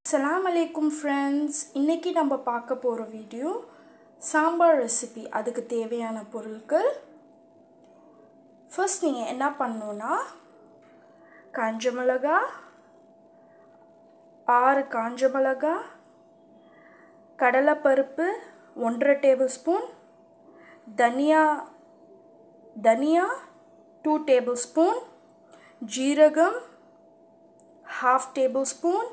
அஸ்ஸலாமு அலைக்கும் ஃப்ரெண்ட்ஸ் இன்றைக்கி நம்ம பார்க்க போகிற வீடியோ சாம்பார் ரெசிபி அதுக்கு தேவையான பொருட்கள் ஃபர்ஸ்ட் நீங்கள் என்ன பண்ணணுன்னா காஞ்ச மிளகா ஆறு காஞ்ச மிளகா கடலைப்பருப்பு ஒன்றரை டேபிள் ஸ்பூன் தனியா தனியா டூ டேபிள் ஸ்பூன் ஜீரகம் ஹாஃப் டேபிள் ஸ்பூன்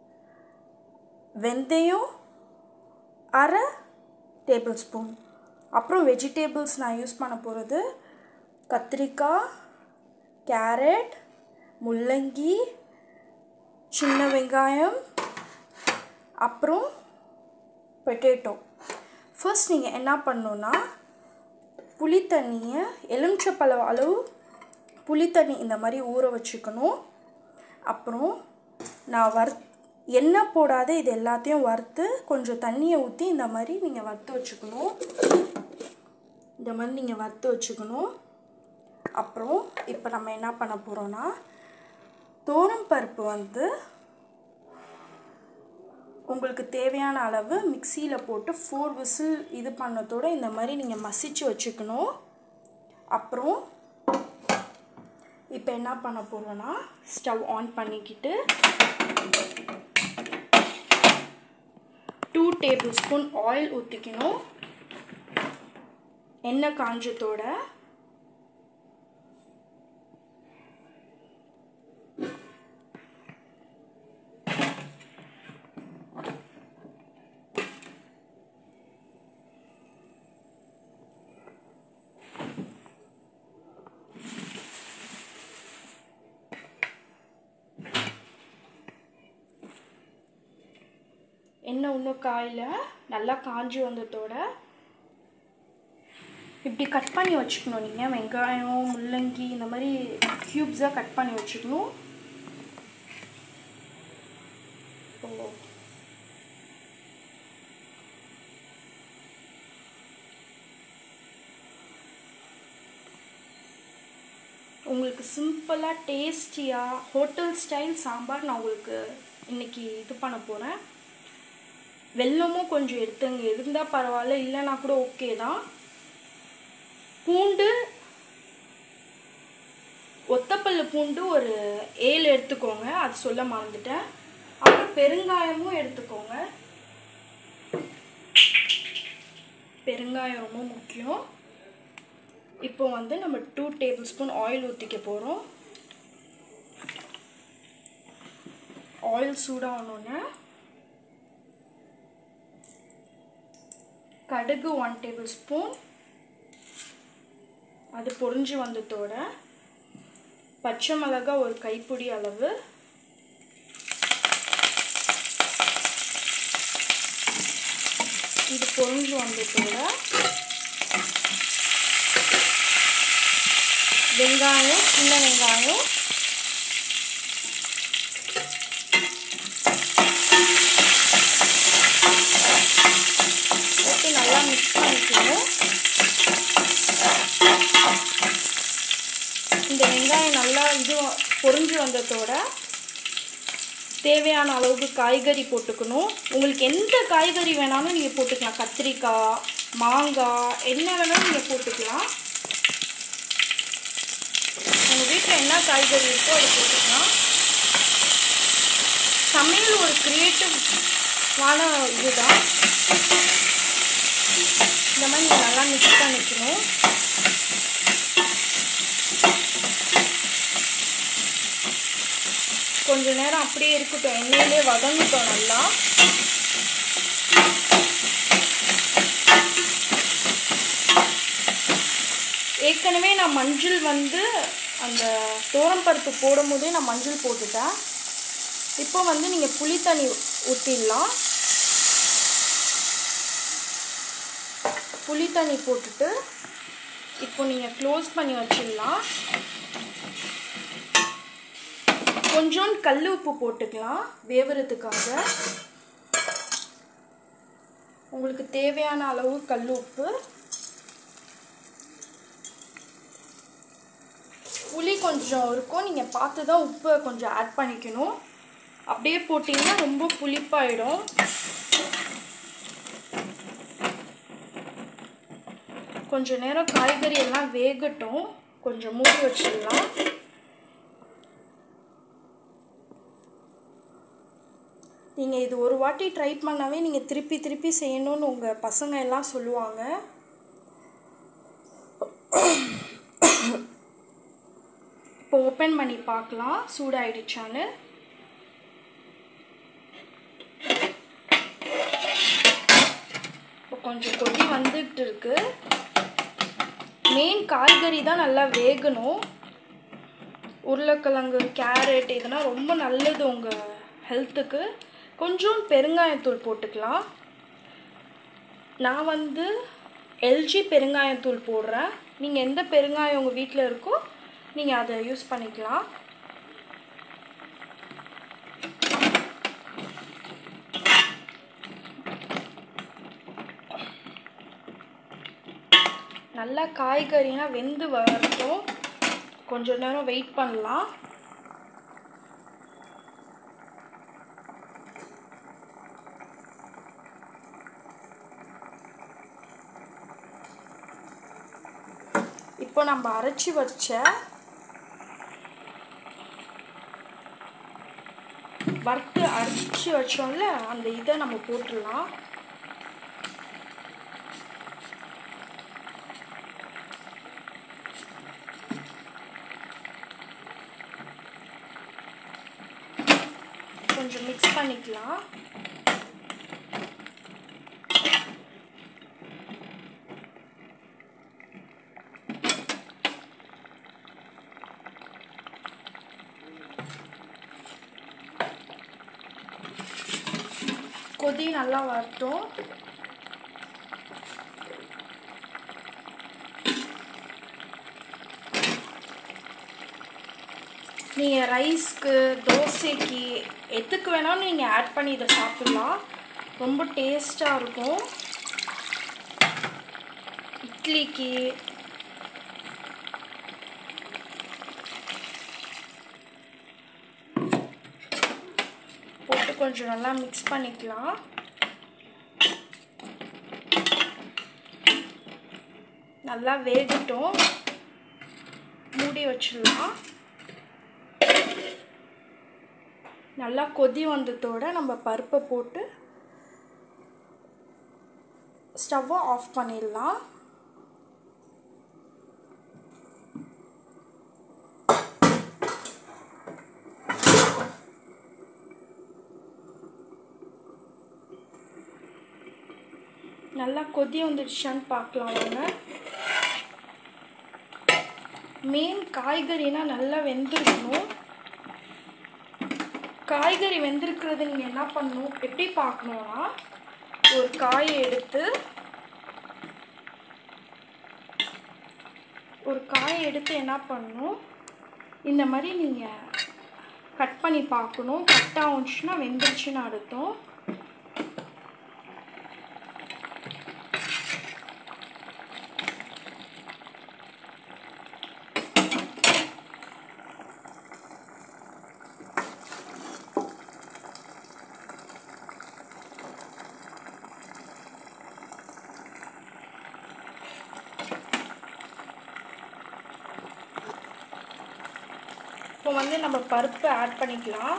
வெந்தயம் அரை டேபிள் ஸ்பூன் அப்புறம் வெஜிடேபிள்ஸ் நான் யூஸ் பண்ண போகிறது கத்திரிக்காய் கேரட் முள்ளங்கி சின்ன வெங்காயம் அப்புறம் பொட்டேட்டோ ஃபர்ஸ்ட் நீங்கள் என்ன பண்ணணுன்னா புளி தண்ணியை எலுமிச்சப்பழம் அளவு புளி தண்ணி இந்த மாதிரி ஊற வச்சுக்கணும் அப்புறம் நான் வர் எண்ணெய் போடாத இது எல்லாத்தையும் வறுத்து கொஞ்சம் தண்ணியை ஊற்றி இந்த மாதிரி நீங்கள் வறுத்து வச்சுக்கணும் இந்த மாதிரி நீங்கள் வறுத்து வச்சுக்கணும் அப்புறம் இப்போ நம்ம என்ன பண்ண போகிறோன்னா தோரம் பருப்பு வந்து உங்களுக்கு தேவையான அளவு மிக்சியில் போட்டு ஃபோர் விசில் இது பண்ணதோடு இந்த மாதிரி நீங்கள் மசிச்சு வச்சுக்கணும் அப்புறம் இப்போ என்ன பண்ண போகிறோன்னா ஸ்டவ் ஆன் பண்ணிக்கிட்டு டூ டேபிள் ஸ்பூன் ஆயில் ஊற்றிக்கணும் எண்ணெய் காஞ்சத்தோட எண்ணெய் இன்னும் காயில் நல்லா காஞ்சி வந்ததோட இப்படி கட் பண்ணி வச்சுக்கணும் நீங்கள் வெங்காயம் முள்ளங்கி இந்த மாதிரி க்யூப்ஸாக கட் பண்ணி வச்சுக்கணும் ஓ உங்களுக்கு சிம்பிளாக டேஸ்டியாக ஹோட்டல் ஸ்டைல் சாம்பார் நான் உங்களுக்கு இன்றைக்கி இது பண்ண போகிறேன் வெல்லமும் கொஞ்சம் எடுத்துங்க இருந்தால் பரவாயில்ல இல்லைனா கூட ஓகே தான் பூண்டு ஒத்தப்பல்லு பூண்டு ஒரு ஏழு எடுத்துக்கோங்க அது சொல்ல மறந்துட்டேன் அப்புறம் பெருங்காயமும் எடுத்துக்கோங்க பெருங்காயம் ரொம்ப முக்கியம் இப்போ வந்து நம்ம டூ டேபிள் ஸ்பூன் ஆயில் ஊற்றிக்க போகிறோம் ஆயில் சூடாகணுன்னு கடுகு ஒன் டேபிள் ஸ்பூன் அது பொரிஞ்சு வந்ததோட பச்சை மிளகாய் ஒரு கைப்பிடி அளவு இது பொரிஞ்சு வந்ததோட வெங்காயம் சின்ன வெங்காயம் போட்டு நல்லா மிக்ஸ் பண்ணிக்கணும் இந்த வெங்காயம் நல்லா இது பொரிஞ்சு வந்ததோட தேவையான அளவுக்கு காய்கறி போட்டுக்கணும் உங்களுக்கு எந்த காய்கறி வேணாலும் நீங்கள் போட்டுக்கலாம் கத்திரிக்காய் மாங்காய் என்ன வேணாலும் நீங்கள் போட்டுக்கலாம் உங்கள் வீட்டில் என்ன காய்கறி இருக்கோ அதை போட்டுக்கலாம் சமையல் ஒரு க்ரியேட்டிவான இதுதான் இந்த மாதிரி நீங்கள் நல்லா மிக்ஸ் பண்ணிக்கணும் கொஞ்ச நேரம் அப்படியே இருக்கட்டும் எண்ணெயிலே வதங்கிட்டோம் நல்லா ஏற்கனவே நான் மஞ்சள் வந்து அந்த தோரம்பருப்பு போடும் போதே நான் மஞ்சள் போட்டுட்டேன் இப்போ வந்து நீங்கள் புளி தண்ணி ஊற்றிடலாம் புளி தண்ணி போட்டுட்டு இப்போ நீங்கள் க்ளோஸ் பண்ணி வச்சிடலாம் கொஞ்சோண்டு கல் உப்பு போட்டுக்கலாம் வேவுறதுக்காக உங்களுக்கு தேவையான அளவு கல் உப்பு புளி கொஞ்சம் இருக்கும் நீங்கள் பார்த்து தான் உப்பை கொஞ்சம் ஆட் பண்ணிக்கணும் அப்படியே போட்டிங்கன்னா ரொம்ப புளிப்பாயிடும் கொஞ்ச நேரம் காய்கறி எல்லாம் வேகட்டும் கொஞ்சம் மூடி வச்சிடலாம் நீங்கள் இது ஒரு வாட்டி ட்ரை பண்ணாவே நீங்கள் திருப்பி திருப்பி செய்யணும்னு உங்கள் பசங்க எல்லாம் சொல்லுவாங்க இப்போ ஓப்பன் பண்ணி பார்க்கலாம் சூடாயிடுச்சான்னு இப்போ கொஞ்சம் கொதி வந்துட்டு இருக்கு மெயின் காய்கறி தான் நல்லா வேகணும் உருளைக்கிழங்கு கேரட் இதெல்லாம் ரொம்ப நல்லது உங்கள் ஹெல்த்துக்கு கொஞ்சம் பெருங்காயத்தூள் போட்டுக்கலாம் நான் வந்து எல்ஜி பெருங்காயத்தூள் போடுறேன் நீங்கள் எந்த பெருங்காயம் உங்கள் வீட்டில் இருக்கோ நீங்கள் அதை யூஸ் பண்ணிக்கலாம் நல்லா காய்கறினா வெந்து வரட்டும் கொஞ்ச நேரம் வெயிட் பண்ணலாம் இப்போ நம்ம அரைச்சி வச்ச வறுத்து அரைச்சி வச்சோம்ல அந்த இதை நம்ம போட்டுடலாம் கொஞ்சம் மிக்ஸ் பண்ணிக்கலாம் கொதி நல்லா வரட்டும் நீங்கள் ரைஸ்க்கு தோசைக்கு எதுக்கு வேணாலும் நீங்கள் ஆட் பண்ணி இதை சாப்பிட்லாம் ரொம்ப டேஸ்ட்டாக இருக்கும் இட்லிக்கு போட்டு கொஞ்சம் நல்லா மிக்ஸ் பண்ணிக்கலாம் நல்லா வேகட்டும் மூடி வச்சிடலாம் நல்லா கொதி வந்ததோட நம்ம பருப்பை போட்டு ஸ்டவ்வை ஆஃப் பண்ணிடலாம் நல்லா கொதி வந்துடுச்சான்னு பார்க்கலாம் வாங்க மெயின் காய்கறினா நல்லா வெந்திருக்கணும் காய்கறி வெந்திருக்கிறது நீங்கள் என்ன பண்ணணும் எப்படி பார்க்கணுன்னா ஒரு காயை எடுத்து ஒரு காயை எடுத்து என்ன பண்ணணும் இந்த மாதிரி நீங்கள் கட் பண்ணி பார்க்கணும் கட் ஆகுச்சுன்னா வெந்துருச்சுன்னு அர்த்தம் இப்போ வந்து நம்ம பருப்பு ஆட் பண்ணிக்கலாம்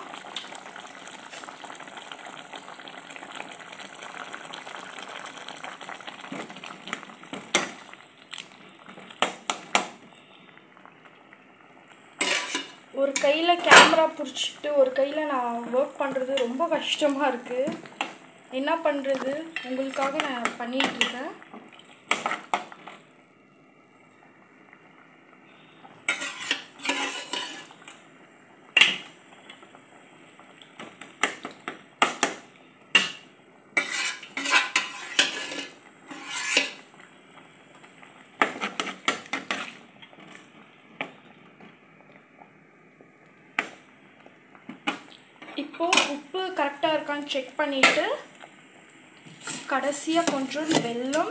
ஒரு கையில் கேமரா பிடிச்சிட்டு ஒரு கையில் நான் ஒர்க் பண்ணுறது ரொம்ப கஷ்டமாக இருக்குது என்ன பண்ணுறது உங்களுக்காக நான் பண்ணிகிட்ருக்கேன் இப்போ உப்பு கரெக்டாக இருக்கான்னு செக் பண்ணிவிட்டு கடைசியாக கொஞ்சம் வெல்லம்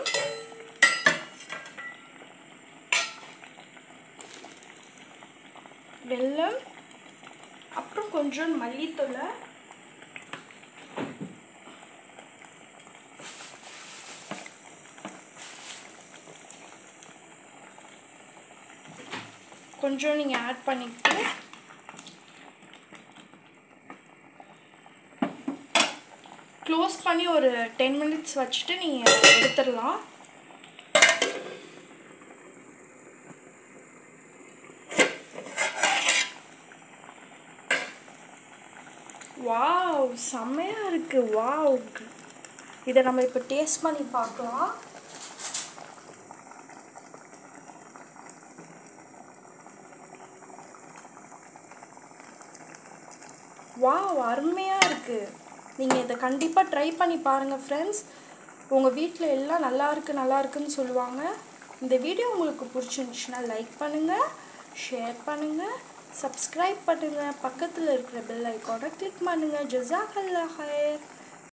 வெல்லம் அப்புறம் கொஞ்சம் மல்லித்தூளை கொஞ்சம் நீங்கள் ஆட் பண்ணிக்கிட்டு க்ளோஸ் பண்ணி ஒரு டென் மினிட்ஸ் வச்சுட்டு நீங்கள் எடுத்துடலாம் வாவ் செம்மையாக இருக்குது வாவ் இதை நம்ம இப்போ டேஸ்ட் பண்ணி பார்க்கலாம் வாவ் அருமையாக இருக்குது நீங்கள் இதை கண்டிப்பாக ட்ரை பண்ணி பாருங்கள் ஃப்ரெண்ட்ஸ் உங்கள் வீட்டில் எல்லாம் நல்லா இருக்கு நல்லா இருக்குன்னு சொல்லுவாங்க இந்த வீடியோ உங்களுக்கு பிடிச்சிருந்துச்சுன்னா லைக் பண்ணுங்கள் ஷேர் பண்ணுங்கள் சப்ஸ்கிரைப் பண்ணுங்கள் பக்கத்தில் இருக்கிற பெல் ஐக்கானை கிளிக் பண்ணுங்கள் ஜசாக் அல்லா ஹயர்